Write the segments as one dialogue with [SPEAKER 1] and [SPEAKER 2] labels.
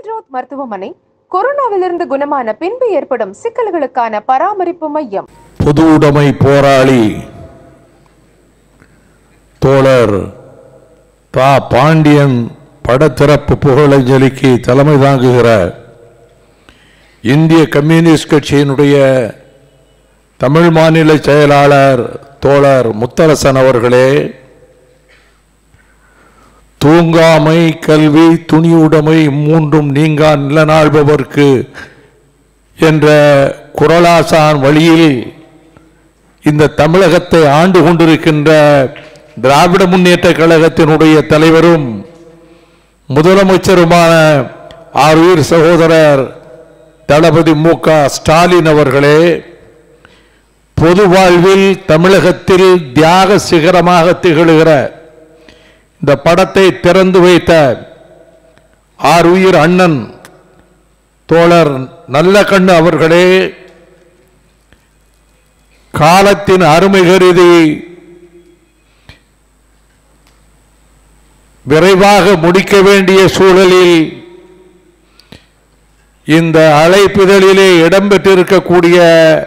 [SPEAKER 1] ரோத் மருத்துவமனை கொரோனாவிலிருந்து குணமான பின்பு ஏற்படும் சிக்கல்களுக்கான பராமரிப்பு மையம்
[SPEAKER 2] பொது உடைமை போராளி தோழர் தா பாண்டியன் படத்திறப்பு புகழஞ்சலிக்கு தலைமை தாங்குகிற இந்திய கம்யூனிஸ்ட் கட்சியினுடைய தமிழ் மாநில செயலாளர் தோழர் முத்தரசன் அவர்களே தூங்காமை கல்வி துணியுடைமை மூன்றும் நீங்கா நிலநாள்பவர்க்கு என்ற குரலாசான் வழியில் இந்த தமிழகத்தை ஆண்டு கொண்டிருக்கின்ற திராவிட முன்னேற்ற கழகத்தினுடைய தலைவரும் முதலமைச்சருமான ஆர்வீர் சகோதரர் தளபதி மு க ஸ்டாலின் அவர்களே பொது வாழ்வில் தமிழகத்தில் தியாக சிகரமாக திகழுகிற இந்த படத்தை திறந்து வைத்த ஆர்வீர் அண்ணன் தோழர் நல்ல கண்ணு அவர்களே காலத்தின் அருமை கருதி விரைவாக முடிக்க வேண்டிய சூழலில் இந்த அழைப்பிதழிலே இடம்பெற்றிருக்கக்கூடிய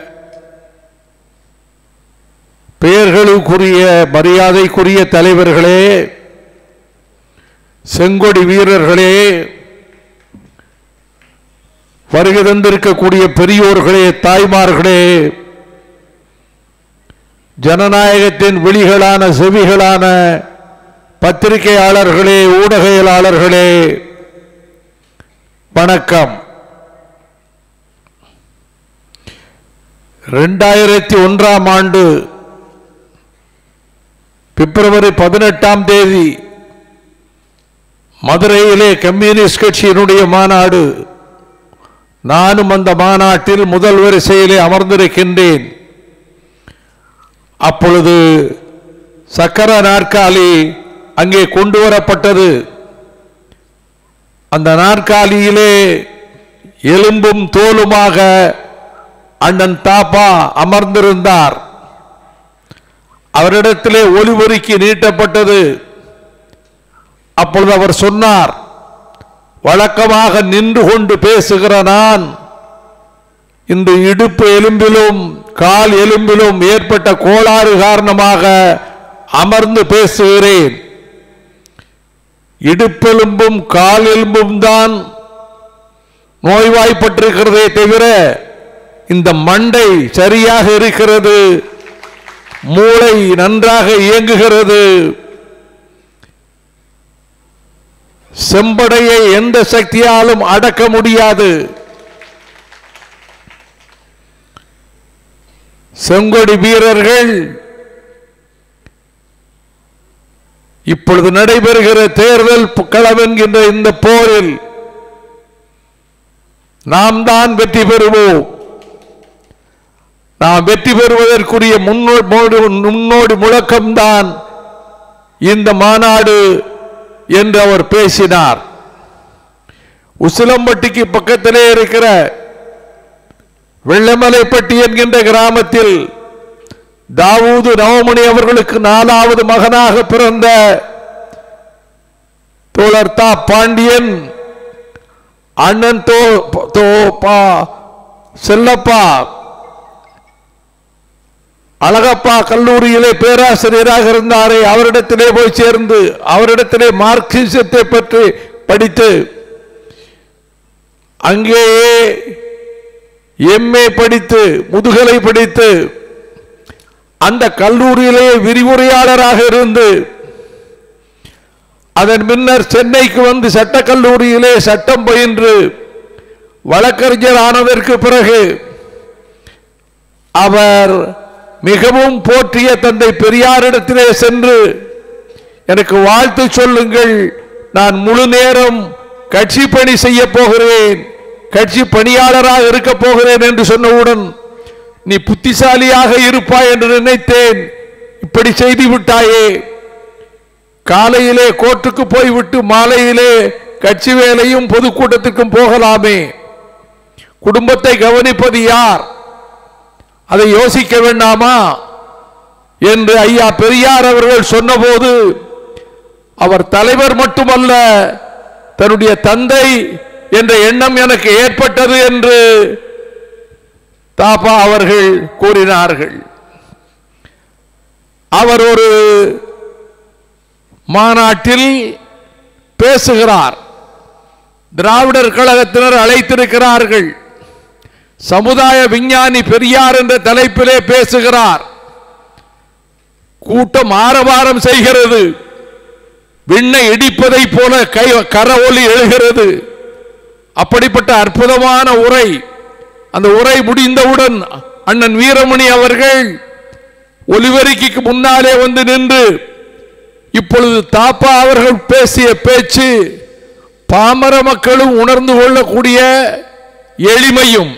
[SPEAKER 2] பெயர்களுக்குரிய மரியாதைக்குரிய தலைவர்களே செங்கொடி வீரர்களே வருகை தந்திருக்கக்கூடிய பெரியோர்களே தாய்மார்களே ஜனநாயகத்தின் விழிகளான செவிகளான பத்திரிகையாளர்களே ஊடகையாளர்களே வணக்கம் ரெண்டாயிரத்தி ஒன்றாம் ஆண்டு பிப்ரவரி பதினெட்டாம் தேதி மதுரையிலே கம்யூனிஸ்ட் கட்சியினுடைய மாநாடு நானும் அந்த மாநாட்டில் முதல் வரிசையிலே அமர்ந்திருக்கின்றேன் அப்பொழுது சக்கர நாற்காலி அங்கே கொண்டு வரப்பட்டது அந்த நாற்காலியிலே எலும்பும் தோலுமாக அண்ணன் தாப்பா அமர்ந்திருந்தார் அவரிடத்திலே ஒலிபெருக்கி நீட்டப்பட்டது அப்பொழுது அவர் சொன்னார் வழக்கமாக நின்று கொண்டு பேசுகிற நான் இந்த இடுப்பு எலும்பிலும் கால் எலும்பிலும் ஏற்பட்ட கோளாறு காரணமாக அமர்ந்து பேசுகிறேன் இடுப்பெலும்பும் கால் எலும்பும் தான் நோய்வாய்ப்பட்டிருக்கிறதே தவிர இந்த மண்டை சரியாக இருக்கிறது மூளை நன்றாக இயங்குகிறது செம்படையை எந்த சக்தியாலும் அடக்க முடியாது செங்கொடி வீரர்கள் இப்பொழுது நடைபெறுகிற தேர்தல் களம் என்கின்ற இந்த போரில் நாம் தான் வெற்றி பெறுவோம் நாம் வெற்றி பெறுவதற்குரிய முன்னோடி முன்னோடி முழக்கம்தான் இந்த மாநாடு என்று அவர் பேசினார் உசிலம்பட்டிக்கு பக்கத்திலே இருக்கிற வெள்ளமலைப்பட்டி என்கின்ற கிராமத்தில் தாவூது நவமணி அவர்களுக்கு நாலாவது மகனாக பிறந்த தோழர் தா பாண்டியன் அண்ணன் தோ தோ பா செல்லப்பா அழகப்பா கல்லூரியிலே பேராசிரியராக இருந்தாரே அவரிடத்திலே போய் சேர்ந்து அவரிடத்திலே மார்க்சிசத்தை பற்றி படித்து அங்கேயே எம்ஏ படித்து முதுகலை படித்து அந்த கல்லூரியிலே விரிவுரையாளராக இருந்து அதன் பின்னர் சென்னைக்கு வந்து சட்டக் கல்லூரியிலே சட்டம் பயின்று வழக்கறிஞர் ஆனதற்கு பிறகு அவர் மிகவும் போற்றிய தந்தை பெரியாரிடத்திலே சென்று எனக்கு வாழ்த்து சொல்லுங்கள் நான் முழு நேரம் கட்சி பணி செய்ய போகிறேன் கட்சி பணியாளராக இருக்க போகிறேன் என்று சொன்னவுடன் நீ புத்திசாலியாக இருப்பாய் என்று நினைத்தேன் இப்படி செய்து விட்டாயே காலையிலே கோர்ட்டுக்கு போய்விட்டு மாலையிலே கட்சி வேலையும் பொதுக்கூட்டத்திற்கும் போகலாமே குடும்பத்தை கவனிப்பது யார் அதை யோசிக்க வேண்டாமா என்று ஐயா பெரியார் அவர்கள் சொன்னபோது அவர் தலைவர் மட்டுமல்ல தன்னுடைய தந்தை என்ற எண்ணம் எனக்கு ஏற்பட்டது என்று தாப்பா அவர்கள் கூறினார்கள் அவர் ஒரு மாநாட்டில் பேசுகிறார் திராவிடர் கழகத்தினர் அழைத்திருக்கிறார்கள் சமுதாய விஞ்ஞானி பெரியார் என்ற தலைப்பிலே பேசுகிறார் கூட்டம் ஆரவாரம் செய்கிறது விண்ணை இடிப்பதை போல கை கர ஒலி எழுகிறது அப்படிப்பட்ட அற்புதமான உரை அந்த உரை முடிந்தவுடன் அண்ணன் வீரமணி அவர்கள் ஒலிபெருக்கிக்கு முன்னாலே வந்து நின்று இப்பொழுது தாப்பா அவர்கள் பேசிய பேச்சு பாமர மக்களும் உணர்ந்து கொள்ளக்கூடிய எளிமையும்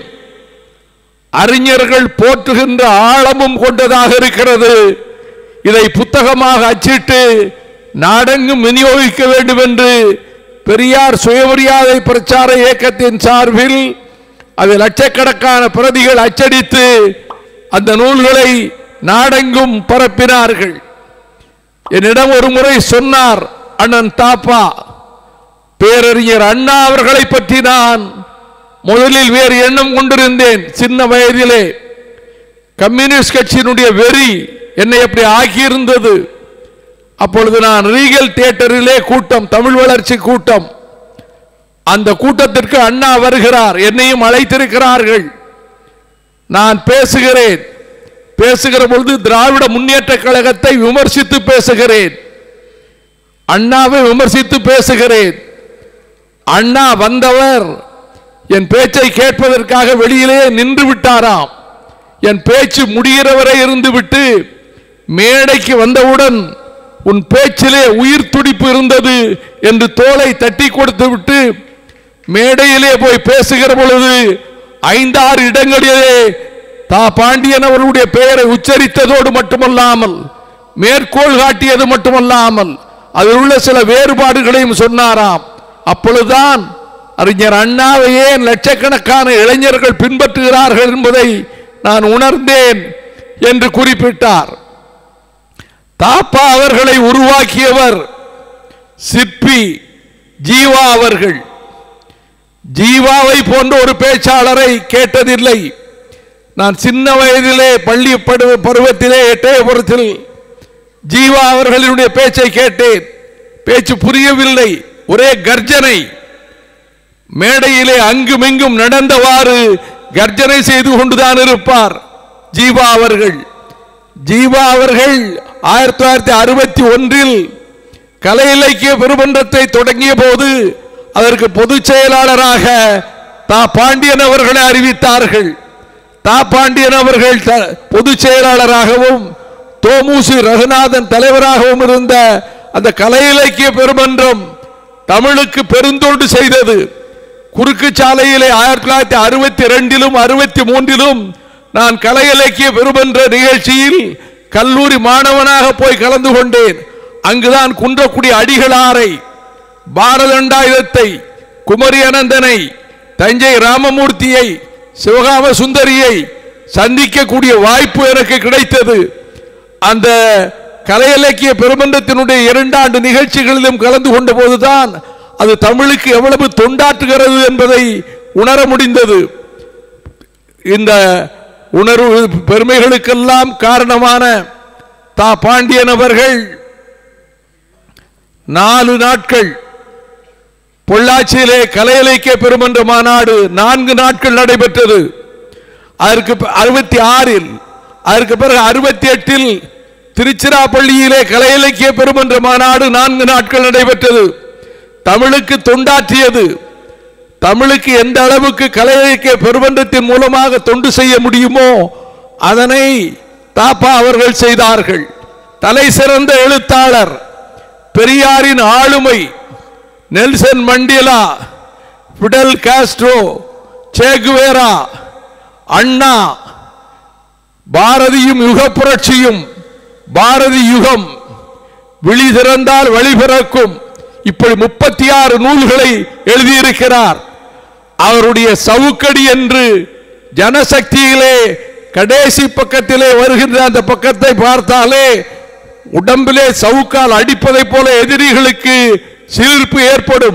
[SPEAKER 2] அறிஞர்கள் போற்றுகின்ற ஆழமும் கொண்டதாக இருக்கிறது இதை புத்தகமாக அச்சிட்டு நாடெங்கும் விநியோகிக்க வேண்டும் என்று பெரியார் சுயமரியாதை பிரச்சார இயக்கத்தின் சார்பில் அது லட்சக்கணக்கான பிரதிகள் அச்சடித்து அந்த நூல்களை நாடெங்கும் பரப்பினார்கள் என்னிடம் ஒரு முறை சொன்னார் அண்ணன் தாப்பா பேரறிஞர் அண்ணா அவர்களை பற்றி நான் முதலில் வேறு எண்ணம் கொண்டிருந்தேன் சின்ன வயதிலே கம்யூனிஸ்ட் கட்சியினுடைய வெறி என்னை அப்படி ஆக்கியிருந்தது அப்பொழுது நான் ரீகல் தியேட்டரிலே கூட்டம் தமிழ் வளர்ச்சி கூட்டம் அந்த கூட்டத்திற்கு அண்ணா வருகிறார் என்னையும் அழைத்திருக்கிறார்கள் நான் பேசுகிறேன் பேசுகிற பொழுது திராவிட முன்னேற்ற கழகத்தை விமர்சித்து பேசுகிறேன் அண்ணாவை விமர்சித்து பேசுகிறேன் அண்ணா வந்தவர் என் பேச்சை கேட்பதற்காக வெளியிலே நின்று விட்டாராம் என் பேச்சு முடிகிறவரை இருந்து விட்டு மேடைக்கு வந்தவுடன் உன் பேச்சிலே உயிர் துடிப்பு இருந்தது என்று தோலை தட்டி கொடுத்து விட்டு மேடையிலே போய் பேசுகிற பொழுது ஐந்தாறு இடங்களிலே தா பாண்டியன் அவர்களுடைய பெயரை உச்சரித்ததோடு மட்டுமல்லாமல் மேற்கோள் காட்டியது மட்டுமல்லாமல் அதில் உள்ள சில வேறுபாடுகளையும் சொன்னாராம் அப்பொழுதுதான் அறிஞர் அண்ணாவை ஏன் லட்சக்கணக்கான இளைஞர்கள் பின்பற்றுகிறார்கள் என்பதை நான் உணர்ந்தேன் என்று குறிப்பிட்டார் தாப்பா அவர்களை உருவாக்கியவர் சிற்பி ஜீவா அவர்கள் ஜீவாவை போன்ற ஒரு பேச்சாளரை கேட்டதில்லை நான் சின்ன வயதிலே பள்ளி படு- பருவத்திலே எட்டயபுரத்தில் ஜீவா அவர்களினுடைய பேச்சை கேட்டேன் பேச்சு புரியவில்லை ஒரே கர்ஜனை மேடையிலே அங்குமிங்கும் நடந்தவாறு கர்ஜனை செய்து கொண்டுதான் இருப்பார் ஜீவா அவர்கள் ஜீவா அவர்கள் ஆயிரத்தி தொள்ளாயிரத்தி அறுபத்தி ஒன்றில் கலை இலக்கிய பெருமன்றத்தை தொடங்கிய போது அதற்கு பொதுச் செயலாளராக தா பாண்டியன் அவர்களை அறிவித்தார்கள் தா பாண்டியன் அவர்கள் த- பொதுச் செயலாளராகவும் தோமுசி ரகுநாதன் தலைவராகவும் இருந்த அந்த கலை இலக்கிய பெருமன்றம் தமிழுக்கு பெருந்தொண்டு செய்தது குறுக்கு சாலையிலே ஆயிரத்தி தொள்ளாயிரத்தி அறுபத்தி ரெண்டிலும் அறுபத்தி மூன்றிலும் நான் கலை இலக்கிய பெருமன்ற நிகழ்ச்சியில் கல்லூரி மாணவனாக போய் கலந்து கொண்டேன் அங்குதான் குன்றக்குடி அடிகளாரை பாரதண்டாயுதத்தை குமரி அனந்தனை தஞ்சை ராமமூர்த்தியை சிவகாம சுந்தரியை சந்திக்கக்கூடிய வாய்ப்பு எனக்கு கிடைத்தது அந்த கலை இலக்கிய பெருமன்றத்தினுடைய இரண்டாண்டு நிகழ்ச்சிகளிலும் கலந்து கொண்ட போதுதான் அது தமிழுக்கு எவ்வளவு தொண்டாற்றுகிறது என்பதை உணர முடிந்தது இந்த உணர்வு பெருமைகளுக்கெல்லாம் காரணமான தா பாண்டியன் அவர்கள் நாலு நாட்கள் பொள்ளாச்சியிலே கலை இலக்கிய பெருமன்ற மாநாடு நான்கு நாட்கள் நடைபெற்றது அதற்கு ப- அறுபத்தி ஆறில் அதற்கு பிறகு அறுபத்தி எட்டில் திருச்சிராப்பள்ளியிலே கலை இலக்கிய பெருமன்ற மாநாடு நான்கு நாட்கள் நடைபெற்றது தமிழுக்கு தொண்டாற்றியது தமிழுக்கு எந்த அளவுக்கு கலை இலக்கிய பெருமன்றத்தின் மூலமாக தொண்டு செய்ய முடியுமோ அதனை தாப்பா அவர்கள் செய்தார்கள் தலை சிறந்த எழுத்தாளர் பெரியாரின் ஆளுமை Nelson Mandela Fidel Castro Che Guevara Anna பாரதியும் யுக புரட்சியும் பாரதி யுகம் விழி திறந்தால் வழி பிறக்கும் இப்படி முப்பத்தி ஆறு நூல்களை எழுதியிருக்கிறார் அவருடைய சவுக்கடி என்று ஜனசக்தியிலே கடைசி பக்கத்திலே வருகின்ற அந்த பக்கத்தை பார்த்தாலே உடம்பிலே சவுக்கால் அடிப்பதைப் போல எதிரிகளுக்கு சிலிர்ப்பு ஏற்படும்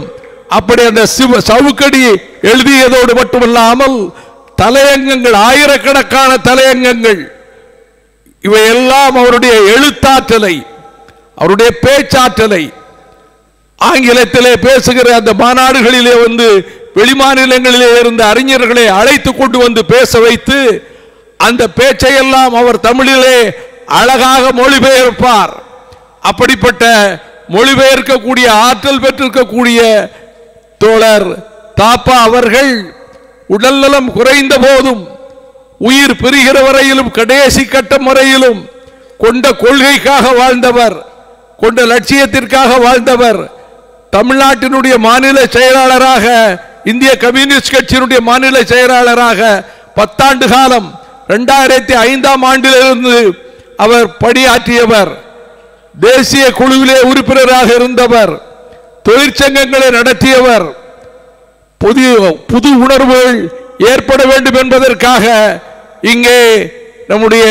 [SPEAKER 2] அப்படி அந்த சிவ சவுக்கடி எழுதியதோடு மட்டுமல்லாமல் தலையங்கங்கள் ஆயிரக்கணக்கான தலையங்கங்கள் இவையெல்லாம் அவருடைய எழுத்தாற்றலை அவருடைய பேச்சாற்றலை ஆங்கிலத்திலே பேசுகிற அந்த மாநாடுகளிலே வந்து வெளிமாநிலங்களிலே இருந்த அறிஞர்களை அழைத்து கொண்டு வந்து பேச வைத்து அந்த பேச்சையெல்லாம் அவர் தமிழிலே அழகாக மொழிபெயர்ப்பார் அப்படிப்பட்ட மொழிபெயர்க்கக்கூடிய ஆற்றல் பெற்றிருக்கக்கூடிய தோழர் தாப்பா அவர்கள் உடல்நலம் குறைந்த போதும் உயிர் பிரிகிற வரையிலும் கடைசி கட்டம் வரையிலும் கொண்ட கொள்கைக்காக வாழ்ந்தவர் கொண்ட லட்சியத்திற்காக வாழ்ந்தவர் தமிழ்நாட்டினுடைய மாநில செயலாளராக இந்திய கம்யூனிஸ்ட் கட்சியினுடைய மாநில செயலாளராக பத்தாண்டு காலம் இரண்டாயிரத்தி ஐந்தாம் ஆண்டிலிருந்து அவர் பணியாற்றியவர் தேசிய குழுவிலே உறுப்பினராக இருந்தவர் தொழிற்சங்கங்களை நடத்தியவர் புதிய புது உணர்வுகள் ஏற்பட வேண்டும் என்பதற்காக இங்கே நம்முடைய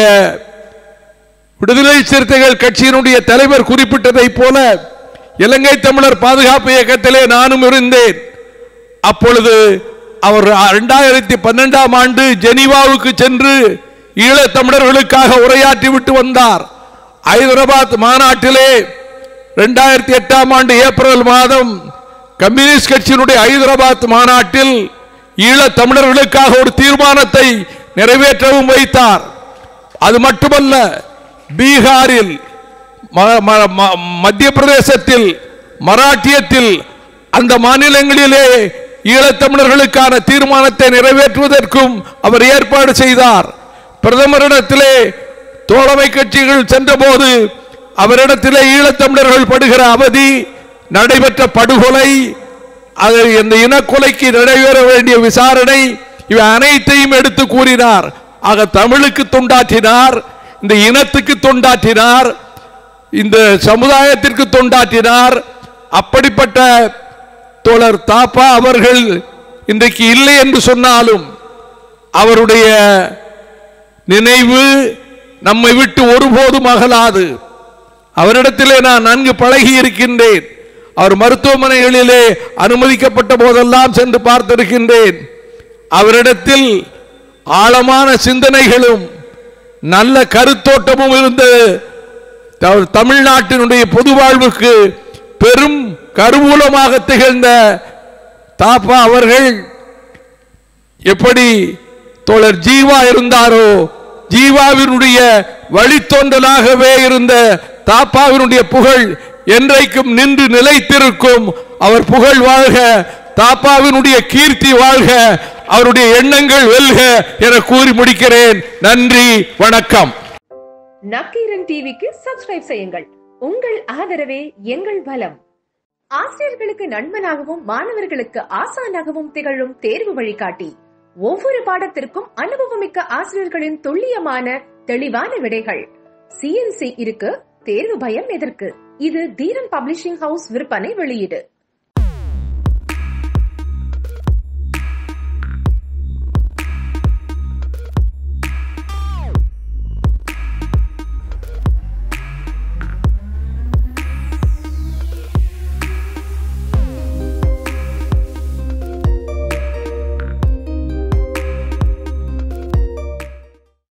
[SPEAKER 2] விடுதலை சிறுத்தைகள் கட்சியினுடைய தலைவர் குறிப்பிட்டதைப் போல இலங்கை தமிழர் பாதுகாப்பு இயக்கத்திலே நானும் இருந்தேன் அப்பொழுது அவர் இரண்டாயிரத்தி பன்னெண்டாம் ஆண்டு ஜெனீவாவுக்கு சென்று ஈழத் தமிழர்களுக்காக உரையாற்றி விட்டு வந்தார் ஹைதராபாத் மாநாட்டிலே இரண்டாயிரத்தி எட்டாம் ஆண்டு ஏப்ரல் மாதம் கம்யூனிஸ்ட் கட்சியினுடைய ஹைதராபாத் மாநாட்டில் ஈழத் தமிழர்களுக்காக ஒரு தீர்மானத்தை நிறைவேற்றவும் வைத்தார் அது மட்டுமல்ல பீகாரில் ம- ம- ம- மத்திய பிரதேசத்தில் மராட்டியத்தில் அந்த மாநிலங்களிலே ஈழத்தமிழர்களுக்கான தீர்மானத்தை நிறைவேற்றுவதற்கும் அவர் ஏற்பாடு செய்தார் பிரதமரிடத்திலே தோழமை கட்சிகள் சென்றபோது அவரிடத்திலே ஈழத்தமிழர்கள் படுகிற அவதி நடைபெற்ற படுகொலை அது இந்த இனக்கொலைக்கு நடைபெற வேண்டிய விசாரணை இவை அனைத்தையும் எடுத்து கூறினார் ஆக தமிழுக்கு தொண்டாற்றினார் இந்த இனத்துக்கு தொண்டாற்றினார் இந்த சமுதாயத்திற்கு தொண்டாற்றினார் அப்படிப்பட்ட தோழர் தாப்பா அவர்கள் இன்றைக்கு இல்லை என்று சொன்னாலும் அவருடைய நினைவு நம்மை விட்டு ஒருபோதும் அகலாது அவரிடத்திலே நான் நன்கு பழகி இருக்கின்றேன் அவர் மருத்துவமனைகளிலே அனுமதிக்கப்பட்ட போதெல்லாம் சென்று பார்த்திருக்கின்றேன் அவரிடத்தில் ஆழமான சிந்தனைகளும் நல்ல கருத்தோட்டமும் இருந்தது த- தமிழ்நாட்டினுடைய பொது வாழ்வுக்கு பெரும் கருவூலமாக திகழ்ந்த தாப்பா அவர்கள் எப்படி தோழர் ஜீவா இருந்தாரோ ஜீவாவினுடைய வழித்தோன்றலாகவே இருந்த தாப்பாவினுடைய புகழ் என்றைக்கும் நின்று நிலைத்திருக்கும் அவர் புகழ் வாழ்க தாப்பாவினுடைய கீர்த்தி வாழ்க அவருடைய எண்ணங்கள் வெல்க என கூறி முடிக்கிறேன் நன்றி வணக்கம்
[SPEAKER 1] நக்கீரன் டிவிக்கு சப்ஸ்கிரைப் செய்யுங்கள் உங்கள் ஆதரவே எங்கள் பலம் ஆசிரியர்களுக்கு நண்பனாகவும் மாணவர்களுக்கு ஆசானாகவும் திகழும் தேர்வு வழிகாட்டி ஒவ்வொரு பாடத்திற்கும் அனுபவமிக்க ஆசிரியர்களின் துல்லியமான தெளிவான விடைகள் சிஎன்சி இருக்கு தேர்வு பயம் எதற்கு இது தீரன் பப்ளிஷிங் ஹவுஸ் விற்பனை வெளியீடு